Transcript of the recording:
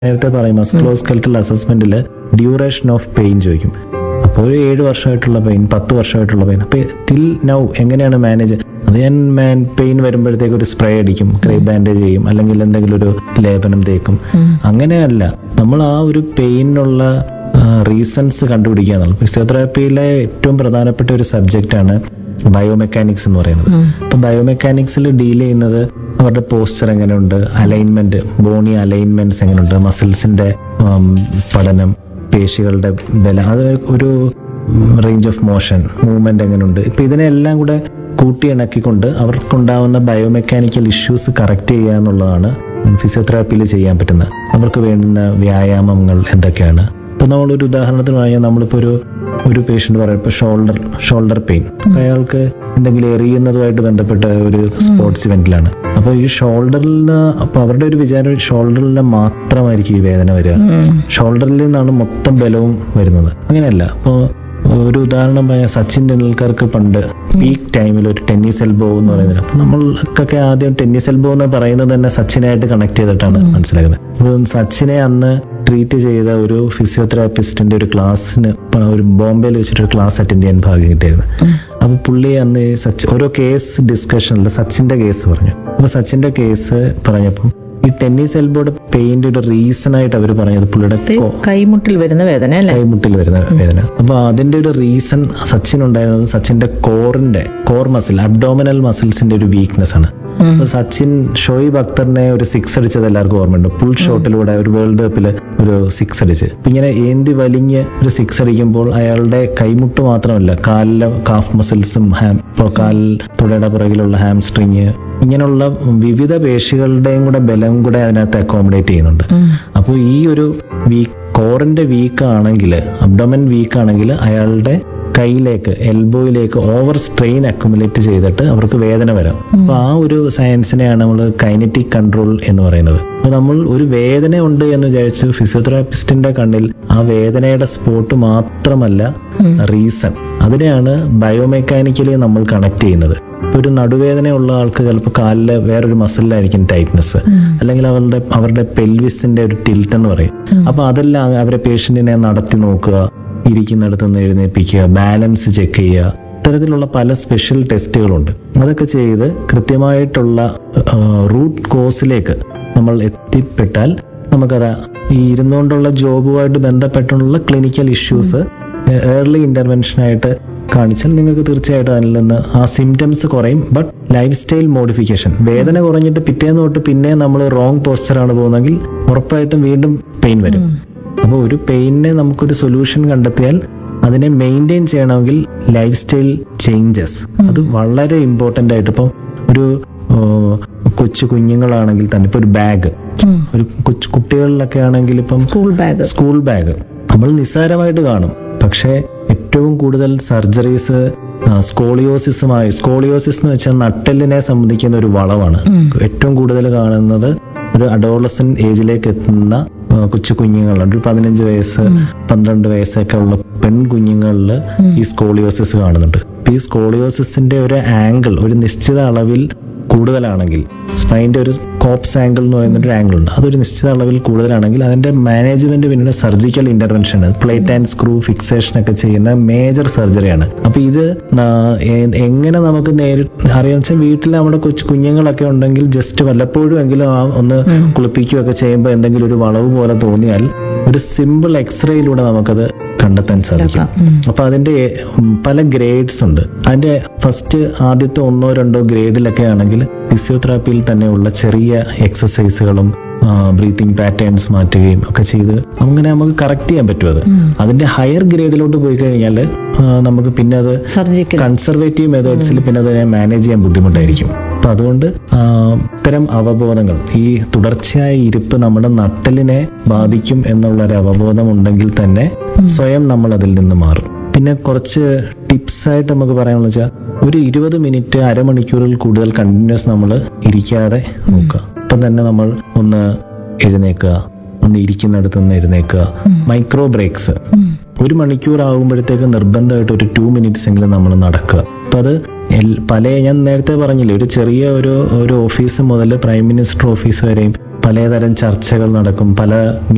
നേരത്തെ പറയും മസ്കുലോസ്കെൽറ്റൽ അസസ്മെന്റിൽ ഡ്യൂറേഷൻ ഓഫ് പെയിൻ ചോദിക്കും അപ്പോൾ ഒരു ഏഴ് വർഷമായിട്ടുള്ള പെയിൻ പത്ത് വർഷമായിട്ടുള്ള പെയിൻ അപ്പോൾ ടിൽ നൗ എങ്ങനെയാണ് മാനേജ് അത് ഞാൻ മാൻ പെയിൻ വരുമ്പോഴത്തേക്ക് ഒരു സ്പ്രേ അടിക്കും ക്രൈ ബാൻഡേജ് ചെയ്യും അല്ലെങ്കിൽ എന്തെങ്കിലും ഒരു ലേപനം തേക്കും അങ്ങനെയല്ല നമ്മൾ ആ ഒരു പെയിനുള്ള റീസൺസ് കണ്ടുപിടിക്കുക എന്നുള്ളത് ഫിസിയോതെറാപ്പിയിലെ ഏറ്റവും പ്രധാനപ്പെട്ട ഒരു സബ്ജക്റ്റാണ് ബയോമെക്കാനിക്സ് എന്ന് പറയുന്നത് അപ്പൊ ബയോമെക്കാനിക്സിൽ ഡീൽ ചെയ്യുന്നത് അവരുടെ പോസ്ചർ എങ്ങനെയുണ്ട് അലൈൻമെന്റ് ബോണി അലൈൻമെന്റ്സ് എങ്ങനെയുണ്ട് മസിൽസിന്റെ പഠനം പേശികളുടെ ബലം അത് ഒരു റേഞ്ച് ഓഫ് മോഷൻ മൂവ്മെന്റ് എങ്ങനെയുണ്ട് ഇപ്പൊ ഇതിനെല്ലാം കൂടെ കൂട്ടിയിണക്കിക്കൊണ്ട് അവർക്കുണ്ടാവുന്ന ബയോമെക്കാനിക്കൽ ഇഷ്യൂസ് കറക്റ്റ് ചെയ്യുക എന്നുള്ളതാണ് ഫിസിയോതെറാപ്പിയിൽ ചെയ്യാൻ പറ്റുന്നത് അവർക്ക് വേണ്ടുന്ന വ്യായാമങ്ങൾ എന്തൊക്കെയാണ് ഇപ്പൊ നമ്മളൊരു ഉദാഹരണത്തിന് പറഞ്ഞാൽ നമ്മളിപ്പോ ഒരു ഒരു പേഷ്യന്റ് പറയാം ഇപ്പൊ ഷോൾഡർ ഷോൾഡർ പെയിൻ അപ്പൊ അയാൾക്ക് എന്തെങ്കിലും എറിയുന്നതുമായിട്ട് ബന്ധപ്പെട്ട ഒരു സ്പോർട്സ് ഇവന്റിലാണ് അപ്പൊ ഈ ഷോൾഡറിന് അപ്പൊ അവരുടെ ഒരു വിചാരം ഷോൾഡറിന് മാത്രമായിരിക്കും ഈ വേദന വരിക ഷോൾഡറിൽ നിന്നാണ് മൊത്തം ബലവും വരുന്നത് അങ്ങനെയല്ല അപ്പോൾ ഒരു ഉദാഹരണം പറയാം സച്ചിൻ ടെണ്ടുൽക്കർക്ക് പണ്ട് പീക്ക് ടൈമിൽ ഒരു ടെന്നീസ് എൽബോ എന്ന് പറയുന്നത് അപ്പൊ നമ്മൾക്കൊക്കെ ആദ്യം ടെന്നീസ് എൽബോ എന്ന് പറയുന്നത് തന്നെ സച്ചിനായിട്ട് കണക്ട് ചെയ്തിട്ടാണ് മനസ്സിലാക്കുന്നത് അപ്പോൾ സച്ചിനെ അന്ന് ട്രീറ്റ് ചെയ്ത ഒരു ഫിസിയോതെറാപ്പിസ്റ്റിന്റെ ഒരു ക്ലാസ്സിന് പ- ഒരു ബോംബെയിൽ വെച്ചിട്ട് ഒരു ക്ലാസ് അറ്റൻഡ് ചെയ്യാൻ ഭാഗ്യം കിട്ടിയത് അപ്പൊ പുള്ളി അന്ന് ഈ സച്ചിൻ ഓരോ കേസ് ഡിസ്കഷനിൽ സച്ചിന്റെ കേസ് പറഞ്ഞു അപ്പൊ സച്ചിന്റെ കേസ് പറഞ്ഞപ്പം ഈ ടെന്നീസ് എൽബോയുടെ പെയിന്റ് ഒരു റീസൺ ആയിട്ട് അവർ പറഞ്ഞത് പുള്ളിയുടെ കോ- കൈമുട്ടിൽ വരുന്ന വേദന അല്ലേ കൈമുട്ടിൽ വരുന്ന വേദന അപ്പൊ അതിന്റെ ഒരു റീസൺ സച്ചിൻ ഉണ്ടായിരുന്നത് സച്ചിന്റെ കോറിന്റെ കോർ മസിൽ അബ്ഡോമിനൽ മസിൽസിന്റെ ഒരു വീക്ക്നെസ് ആണ് അപ്പൊ സച്ചിൻ ഷോയിബ് അക്തറിനെ ഒരു സിക്സ് അടിച്ചത് എല്ലാവർക്കും ഓർമ്മയുണ്ട് ഫുൾ ഷോട്ടിലൂടെ ഒരു വേൾഡ് കപ്പില് ഒരു സിക്സ് അടിച്ച് അപ്പൊ ഇങ്ങനെ ഏന്തി വലിഞ്ഞ് ഒരു സിക്സ് അടിക്കുമ്പോൾ അയാളുടെ കൈമുട്ട് മാത്രമല്ല കാലിലെ കാഫ് മസിൽസും ഹാം ഇപ്പൊ കാൽ തുടയുടെ പുറകിലുള്ള ഹാംസ്ട്രിങ് ഇങ്ങനെയുള്ള വിവിധ പേശികളുടെയും കൂടെ ബലം കൂടെ അതിനകത്ത് അക്കോമഡേറ്റ് ചെയ്യുന്നുണ്ട് അപ്പോൾ ഈ ഒരു വീക്ക് കോറിന്റെ വീക്ക് ആണെങ്കിൽ അബ്ഡോമൻ വീക്ക് ആണെങ്കിൽ അയാളുടെ കൈയിലേക്ക് എൽബോയിലേക്ക് ഓവർ സ്ട്രെയിൻ അക്യുമുലേറ്റ് ചെയ്തിട്ട് അവർക്ക് വേദന വരാം അപ്പൊ ആ ഒരു സയൻസിനെയാണ് നമ്മൾ കൈനറ്റിക് കൺട്രോൾ എന്ന് പറയുന്നത് അപ്പൊ നമ്മൾ ഒരു വേദന ഉണ്ട് എന്ന് വിചാരിച്ച് ഫിസിയോതെറാപ്പിസ്റ്റിന്റെ കണ്ണിൽ ആ വേദനയുടെ സ്പോട്ട് മാത്രമല്ല റീസൺ അതിനെയാണ് ബയോമെക്കാനിക്കലി നമ്മൾ കണക്ട് ചെയ്യുന്നത് ഇപ്പൊ ഒരു നടുവേദനയുള്ള ആൾക്ക് ചിലപ്പോൾ കാലില് വേറൊരു മസിലിലായിരിക്കും ടൈറ്റ്നസ് അല്ലെങ്കിൽ അവരുടെ അവരുടെ പെൽവിസിന്റെ ഒരു ടിൽറ്റ് എന്ന് പറയും അപ്പൊ അതെല്ലാം അവരെ പേഷ്യന്റിനെ നടത്തി നോക്കുക ഇരിക്കുന്നിടത്ത് നിന്ന് എഴുന്നേൽപ്പിക്കുക ബാലൻസ് ചെക്ക് ചെയ്യുക ഇത്തരത്തിലുള്ള പല സ്പെഷ്യൽ ടെസ്റ്റുകളുണ്ട് അതൊക്കെ ചെയ്ത് കൃത്യമായിട്ടുള്ള റൂട്ട് കോസിലേക്ക് നമ്മൾ എത്തിപ്പെട്ടാൽ നമുക്കത് ഈ ഇരുന്നുകൊണ്ടുള്ള ജോബുമായിട്ട് ബന്ധപ്പെട്ടുള്ള ക്ലിനിക്കൽ ഇഷ്യൂസ് ഏർലി ഇന്റർവെൻഷനായിട്ട് കാണിച്ചാൽ നിങ്ങൾക്ക് തീർച്ചയായിട്ടും അതിൽ നിന്ന് ആ സിംറ്റംസ് കുറയും ബട്ട് ലൈഫ് സ്റ്റൈൽ മോഡിഫിക്കേഷൻ വേദന കുറഞ്ഞിട്ട് പിറ്റേന്ന് തൊട്ട് പിന്നെ നമ്മൾ റോങ് പോസ്ചറാണ് പോകുന്നതെങ്കിൽ ഉറപ്പായിട്ടും വീണ്ടും പെയിൻ വരും അപ്പോൾ ഒരു പെയിനിനെ നമുക്കൊരു സൊല്യൂഷൻ കണ്ടെത്തിയാൽ അതിനെ മെയിൻറ്റെയിൻ ചെയ്യണമെങ്കിൽ ലൈഫ് സ്റ്റൈൽ ചേഞ്ചസ് അത് വളരെ ഇമ്പോർട്ടൻ്റ് ആയിട്ട് ഇപ്പം ഒരു ഓ, കൊച്ചു കുഞ്ഞുങ്ങളാണെങ്കിൽ തന്നെ ഇപ്പൊ ഒരു ബാഗ് ഒരു കൊച്ചു കുട്ടികളിലൊക്കെ ആണെങ്കിൽ ഇപ്പം സ്കൂൾ ബാഗ് സ്കൂൾ ബാഗ് നമ്മൾ നിസ്സാരമായിട്ട് കാണും പക്ഷേ ഏറ്റവും കൂടുതൽ സർജറീസ് സ്കോളിയോസിസുമായി സ്കോളിയോസിസ് എന്ന് വെച്ചാൽ നട്ടെല്ലിനെ സംബന്ധിക്കുന്ന ഒരു വളവാണ് ഏറ്റവും കൂടുതൽ കാണുന്നത് ഒരു അഡോളസൻ ഏജിലേക്ക് എത്തുന്ന ആ, കൊച്ചു കുഞ്ഞുങ്ങളുണ്ട് ഒരു പതിനഞ്ച് വയസ്സ് പന്ത്രണ്ട് വയസ്സൊക്കെ ഉള്ള പെൺകുഞ്ഞുങ്ങളിൽ ഈ സ്കോളിയോസിസ് കാണുന്നുണ്ട് അപ്പൊ ഈ സ്കോളിയോസിന്റെ ഒരു ആംഗിൾ ഒരു നിശ്ചിത അളവിൽ കൂടുതലാണെങ്കിൽ സ്പൈൻ്റെ ഒരു കോപ്സ് ആംഗിൾ എന്ന് പറയുന്ന ഒരു ആംഗിൾ ഉണ്ട് അതൊരു നിശ്ചിത അളവിൽ കൂടുതലാണെങ്കിൽ അതിന്റെ മാനേജ്മെന്റ് പിന്നീട് surgical intervention plate and screw fixation ഒക്കെ ചെയ്യുന്ന മേജർ സർജറിയാണ് അപ്പൊ ഇത് ന- എ- എങ്ങനെ നമുക്ക് നേരിട്ട് അറിയാന്ന് വെച്ചാൽ വീട്ടിൽ നമ്മുടെ കൊച്ചു കുഞ്ഞുങ്ങളൊക്കെ ഉണ്ടെങ്കിൽ ജസ്റ്റ് വല്ലപ്പോഴും എങ്കിലും ആ ഒന്ന് കുളിപ്പിക്കുകയൊക്കെ ചെയ്യുമ്പോൾ എന്തെങ്കിലും ഒരു വളവ് പോലെ തോന്നിയാൽ ഒരു സിമ്പിൾ എക്സ്റേയിലൂടെ നമുക്കത് കണ്ടെത്താൻ സാധിക്കും അപ്പൊ അതിന്റെ ഉം, പല ഗ്രേഡ്സ് ഉണ്ട് അതിന്റെ ഫസ്റ്റ് ആദ്യത്തെ ഒന്നോ രണ്ടോ ഗ്രേഡിലൊക്കെ ആണെങ്കിൽ ഫിസിയോതെറാപ്പിയിൽ തന്നെയുള്ള ചെറിയ എക്സസൈസുകളും ബ്രീത്തിങ് പാറ്റേൺസ് മാറ്റുകയും ഒക്കെ ചെയ്ത് അങ്ങനെ നമുക്ക് കറക്റ്റ് ചെയ്യാൻ പറ്റും അത് അതിന്റെ ഹയർ ഗ്രേഡിലോട്ട് പോയി കഴിഞ്ഞാൽ നമുക്ക് പിന്നെ അത് സർജിക്കൽ കൺസർവേറ്റീവ് മെത്തേഡ്സിൽ പിന്നെ അതിനെ മാനേജ് ചെയ്യാൻ ബുദ്ധിമുട്ടായിരിക്കും അപ്പൊ അതുകൊണ്ട് ആ, ഇത്തരം അവബോധങ്ങൾ ഈ തുടർച്ചയായ ഇരിപ്പ് നമ്മുടെ നട്ടലിനെ ബാധിക്കും എന്നുള്ള ഒരു അവബോധം ഉണ്ടെങ്കിൽ തന്നെ സ്വയം നമ്മൾ അതിൽ നിന്ന് മാറും പിന്നെ കുറച്ച് ടിപ്സ് ആയിട്ട് നമുക്ക് പറയാനുള്ള വെച്ചാൽ ഒരു ഇരുപത് മിനിറ്റ് അരമണിക്കൂറിൽ കൂടുതൽ കണ്ടിന്യൂസ് നമ്മൾ ഇരിക്കാതെ നോക്കുക ഇപ്പം തന്നെ നമ്മൾ ഒന്ന് എഴുന്നേക്കുക ഒന്ന് ഇരിക്കുന്നിടത്ത് നിന്ന് എഴുന്നേക്കുക മൈക്രോ ബ്രേക്സ് ഒരു മണിക്കൂർ ആകുമ്പോഴത്തേക്ക് നിർബന്ധമായിട്ട് ഒരു ടു മിനിറ്റ്സ് എങ്കിലും നമ്മൾ നടക്കുക അപ്പൊ അത് എൽ- പല ഞാൻ നേരത്തെ പറഞ്ഞില്ലേ ഒരു ചെറിയ ഒരു ഒരു ഓഫീസ് മുതൽ പ്രൈം മിനിസ്റ്റർ ഓഫീസ് വരെയും പലതരം ചർച്ചകൾ നടക്കും പല